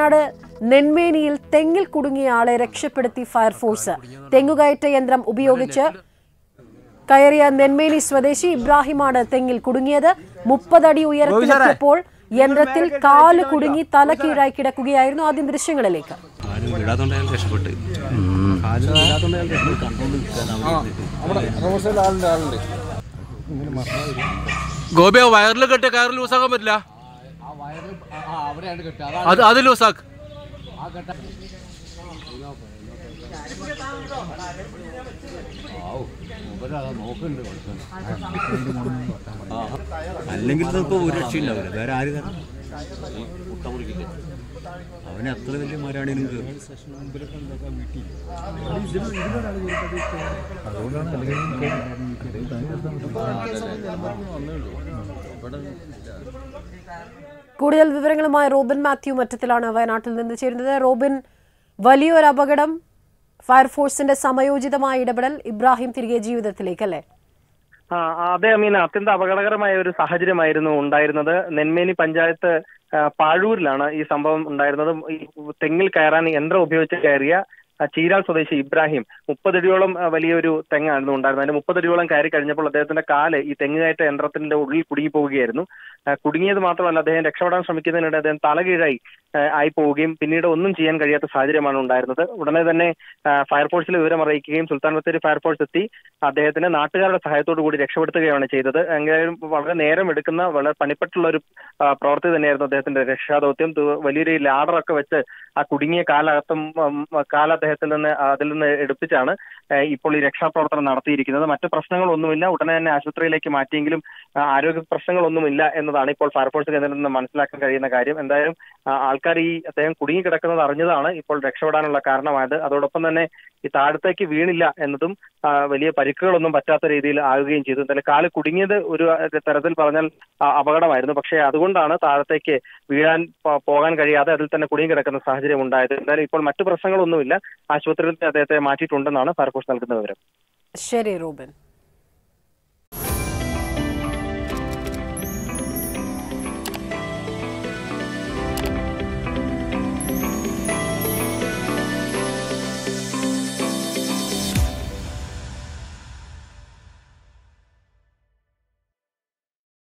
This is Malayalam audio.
വയനാട് നെന്മേനിയിൽ തെങ്ങിൽ കുടുങ്ങിയ ആളെ രക്ഷപ്പെടുത്തി ഫയർഫോഴ്സ് തെങ്ങുകയറ്റ യന്ത്രം ഉപയോഗിച്ച് കയറിയ നെന്മേനി സ്വദേശി ഇബ്രാഹിമാണ് തെങ്ങിൽ കുടുങ്ങിയത് മുപ്പതടി ഉയരത്തിലെത്തിയപ്പോൾ യന്ത്രത്തിൽ കാല് കുടുങ്ങി തല കീഴായി കിടക്കുകയായിരുന്നു ആദ്യം ദൃശ്യങ്ങളിലേക്ക് ആരും വിടാത്തോണ്ട് അയാൾ രക്ഷപ്പെട്ട് ആരും വിടാത്തോണ്ട് അയാൾ രക്ഷപ്പെട്ട് ഗോപി ആ വയറിൽ കെട്ടിയ കയറ് ലൂസാക്കാൻ പറ്റില്ല അത് അത് ലൂസാക്ക് അല്ലെങ്കിൽ ഇപ്പൊ ഒരു രക്ഷയില്ലാവില്ല വേറെ ആര് കാരണം അവന് അത്ര വലിയ മരാണെങ്കിലും കേറും. കൂടുതൽ വിവരങ്ങളുമായി റോബിൻ മാത്യു മറ്റത്തിലാണ് വയനാട്ടിൽ നിന്ന് ചേരുന്നത് റോബിൻ വലിയൊരു അപകടം ഫയർഫോഴ്സിന്റെ സമയോചിതമായ ഇടപെടൽ ഇബ്രാഹിം തിരികെ ജീവിതത്തിലേക്ക് അല്ലേ ആ അതെ അമീന അത്യന്തം അപകടകരമായ ഒരു സാഹചര്യമായിരുന്നു ഉണ്ടായിരുന്നത് നെന്മേനി പഞ്ചായത്ത് ആ, പാഴൂരിലാണ് ഈ സംഭവം ഉണ്ടായിരുന്നത് ഈ തെങ്ങിൽ കയറാൻ യന്ത്രം ഉപയോഗിച്ച് കയറിയ ആ, ചീരാൾ സ്വദേശി ഇബ്രാഹിം മുപ്പതടിയോളം ആ, വലിയൊരു തെങ്ങായിരുന്നു ഉണ്ടായിരുന്നത് അതിന്റെ മുപ്പതടിയോളം കയറി കഴിഞ്ഞപ്പോൾ അദ്ദേഹത്തിന്റെ കാല് ഈ തെങ്ങ് കയറ്റ യന്ത്രത്തിന്റെ ഉള്ളിൽ കുടുങ്ങി പോവുകയായിരുന്നു ആ, കുടുങ്ങിയത് മാത്രമല്ല അദ്ദേഹം രക്ഷപ്പെടാൻ ശ്രമിക്കുന്നതിനിടെ അദ്ദേഹം തലകീഴായി ആ, ആയി പോവുകയും പിന്നീട് ഒന്നും ചെയ്യാൻ കഴിയാത്ത സാഹചര്യമാണ് ഉണ്ടായിരുന്നത് ഉടനെ തന്നെ ആ, ഫയർഫോഴ്സിൽ വിവരം അറിയിക്കുകയും സുൽത്താൻ ബത്തേരി ഫയർഫോഴ്സ് എത്തി അദ്ദേഹത്തിനെ നാട്ടുകാരുടെ സഹായത്തോടു കൂടി രക്ഷപ്പെടുത്തുകയാണ് ചെയ്തത് എങ്കിലും വളരെ നേരം എടുക്കുന്ന വളരെ പണിപ്പെട്ടുള്ള ഒരു ആ, പ്രവൃത്തി തന്നെയായിരുന്നു അദ്ദേഹത്തിന്റെ രക്ഷാദൗത്യം തു- വലിയൊരു ലാഡറൊക്കെ വെച്ച് ആ കുടുങ്ങിയ കാലകത്തും ഉം, കാല അദ്ദേഹത്തിൽ നിന്ന് അതിൽ നിന്ന് എടുപ്പിച്ചാണ് ആ, ഇപ്പോൾ ഈ രക്ഷാപ്രവർത്തനം നടത്തിയിരിക്കുന്നത് മറ്റു പ്രശ്നങ്ങളൊന്നുമില്ല ഉടനെ തന്നെ ആശുപത്രിയിലേക്ക് മാറ്റിയെങ്കിലും ആ, ആരോഗ്യ പ്രശ്നങ്ങളൊന്നുമില്ല എന്നതാണ് ഇപ്പോൾ ഫയർഫോഴ്സ് കേന്ദ്രത്തിൽ നിന്ന് മനസ്സിലാക്കാൻ കഴിയുന്ന കാര്യം എന്തായാലും ആ, ആൾക്കാർ ഈ അദ്ദേഹം കുടുങ്ങിക്കിടക്കുന്നത് അറിഞ്ഞതാണ് ഇപ്പോൾ രക്ഷപ്പെടാനുള്ള കാരണമായത് അതോടൊപ്പം തന്നെ ഈ താഴത്തേക്ക് വീണില്ല എന്നതും ആ, വലിയ പരിക്കുകളൊന്നും പറ്റാത്ത രീതിയിൽ ആകുകയും ചെയ്തു എന്തായാലും കാല് കുടുങ്ങിയത് ഒരു തരത്തിൽ പറഞ്ഞാൽ ആ, അപകടമായിരുന്നു പക്ഷേ അതുകൊണ്ടാണ് താഴത്തേക്ക് വീഴാൻ പോ- പോകാൻ കഴിയാതെ അതിൽ തന്നെ കുടുങ്ങി കിടക്കുന്ന സാഹചര്യം ഉണ്ടായത് എന്തായാലും ഇപ്പോൾ മറ്റു പ്രശ്നങ്ങളൊന്നുമില്ല ആശുപത്രിയിൽ അദ്ദേഹത്തെ മാറ്റിയിട്ടുണ്ടെന്നാണ് ഫയർഫോഴ്സ് നൽകുന്ന വിവരം ശരി റോബിൻ